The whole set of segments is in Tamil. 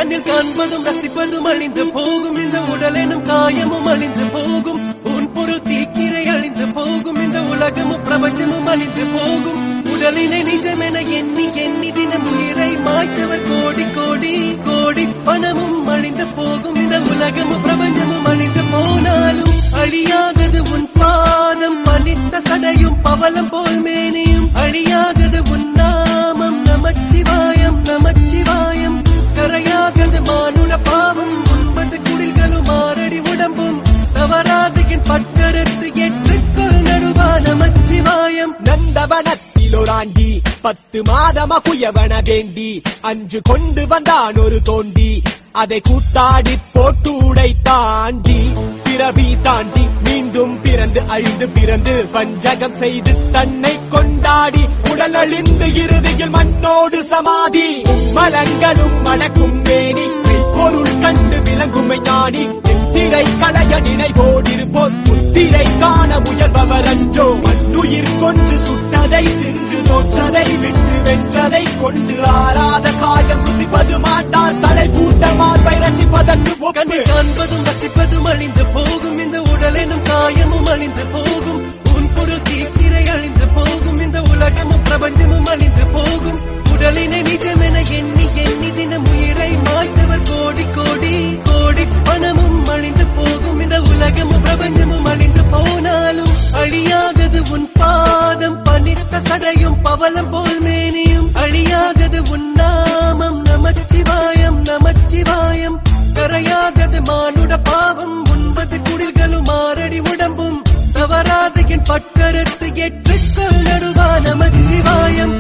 கண்ணில் காண்பதும் ரசிப்பதும் அழிந்து போகும் இந்த உடலெனும் காயமும் அழிந்து போகும் உன் பொருள் தீக்கிரை அழிந்து போகும் இந்த உலகமும் பிரபஞ்சமும் அழிந்து போகும் உடலினை நிஜமென எண்ணி எண்ணி தினம் உயிரை மாய்த்தவர் கோடி கோடி கோடி பணமும் அழிந்து போகும் இந்த உலகமும் பிரபஞ்சமும் அழிந்து போனாலும் அழியாதது உன் பாதம் பணித்த சடையும் பவளம் போல் மேனியும் அழியாதது உன் நாமம் நமச்சிவாயம் நமச்சிவாயம் கரையாதது மானுட பாவம் உண்பது குடில்களும் ஆறடி உடம்பும் தவறாது என் பட்கருத்து ஏற்றுக்கொள் நடுவா நமச்சிவாயம் நந்தவனத்தில் ஒராண்டி பத்து மாதமா குயவன வேண்டி அன்று கொண்டு வந்தான் ஒரு தோண்டி அதை கூத்தாடி போட்டு உடை தாண்டி பிறவி தாண்டி மீண்டும் பிறந்து அழிந்து பிறந்து வஞ்சகம் செய்து தன்னை கொண்டாடி உடல் அழிந்து இறுதியில் மண்ணோடு சமாதி மலங்களும் மணக்கும் மேனி பொருள் கண்டு விளங்குமை ஞானி திரை களைய நினைவோடிருப்போர் புத்திரை காண முயல்பவர் அன்றோ மண்ணுயிர் கொன்று சுட்டதை தின்று தோற்றதை விட்டு வென்றதை கொண்டு ஆறாத காயம் ருசிப்பது மாட்டார் தலை பூட்ட மார்பை ரசிப்பதற்கு ஒப்பு கண்ணில் காண்பதும் ரசிப்பதும் அழிந்து போகும் இந்த உடலெனும் காயமும் அழிந்து போகும் உன் பொருள் தீக்கிரை அழிந்து போகும் இந்த உலகமும் பிரபஞ்சமும் அழிந்து போகும் உடலினை நிஜமென எண்ணி எண்ணி தினம் உயிரை மாய்த்தவர் கோடி கோடி கோடி பணமும் அழிந்து போகும் இந்த உலகமும் பிரபஞ்சமும் அழிந்து போனாலும் அழியாதது உன் பாதம் பணித்த சடையும் பவளம் போல் மேனியும் அழியாதது உன் நாமம் நமச்சிவாயம் நமச்சிவாயம் கரையாதது மானுட பாவம் உண்பது குடில்களும் ஆறடி உடம்பும் தவறாது என் பட்கருத்து ஏற்றுக்கொள் நடுவா நமச்சிவாயம்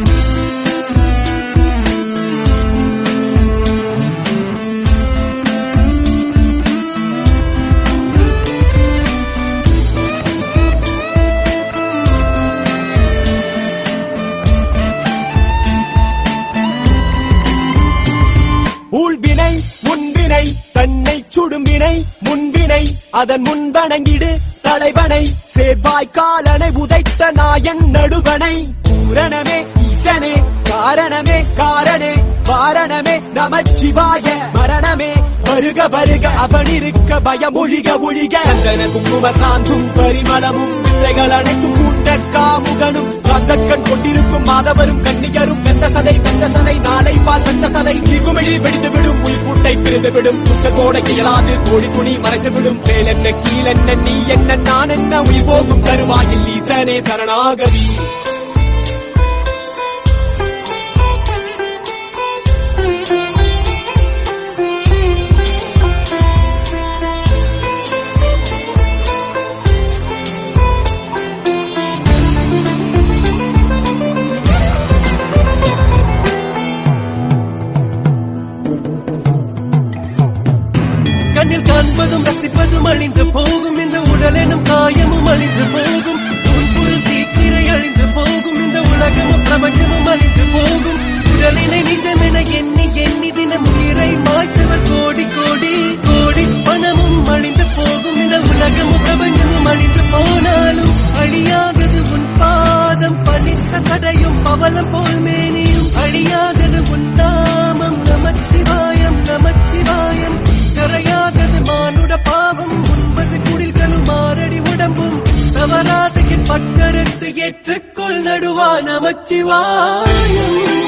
ஊழ்வினை முன்வினை தன்னை சுடும்பினை முன்வினை அதன் முன்வணங்கிடு தலைவனை சேர்வாய் காலனை உதைத்த நாயன் நடுவனை பூரணமே ஈசனே காரணமே காரணே வாரணமே நமச்சிவாய மரணமே வருக வருக அவனிருக்க பயம் ஒழிக ஒழிக சந்தன குங்கும சாந்தும் பரிமளமும் வித்தைகள் அனைத்தும் கூட்ட காமுகனும் கந்தக்கண் கொண்டிருக்கும் மாதவரும் கன்னியரும் வெந்த சதை வெந்த சதை நாளை பால் வெந்த சதை திகுமிழி வெடித்து விடும் உயிர் கூட்டை பிரிந்து விடும் குச்சத்தோட இயலாது கோடி துணி மறைத்து விடும் மேல் என்ன கீழ் என்ன நீ என்ன நான் என்ன உயிர் போகும் தருவாயில் ஈசனே சரணாகதி கண்ணில் காண்பதும் ரசிப்பதும் அழிந்து போகும் இந்த உடலெனும் காயமும் அழிந்து போகும் உன் பொருள் தீக்கிரை அழிந்து போகும் இந்த உலகமும் பிரபஞ்சமும் அழிந்து போகும் உடலினை நிஜமென எண்ணி எண்ணி தினம் உயிரை மாய்த்தவர் கோடி கோடி கோடி பணமும் அழிந்து போகும் இந்த உலகமும் பிரபஞ்சமும் அழிந்து போனாலும் அழியாதது உன் பாதம் பணித்த சடையும் பவளம் போல் மேனியும் அழியாதது உன் நாமம் நமச்சிவாயம் நமச்சிவாயம் கரையாதது மானுட பாவம் உண்பது குடில்களும் ஆறடி உடம்பும் தவறாத என் பட்கருத்து ஏற்றுக்கொள் நடுவா நமச்சிவாயம்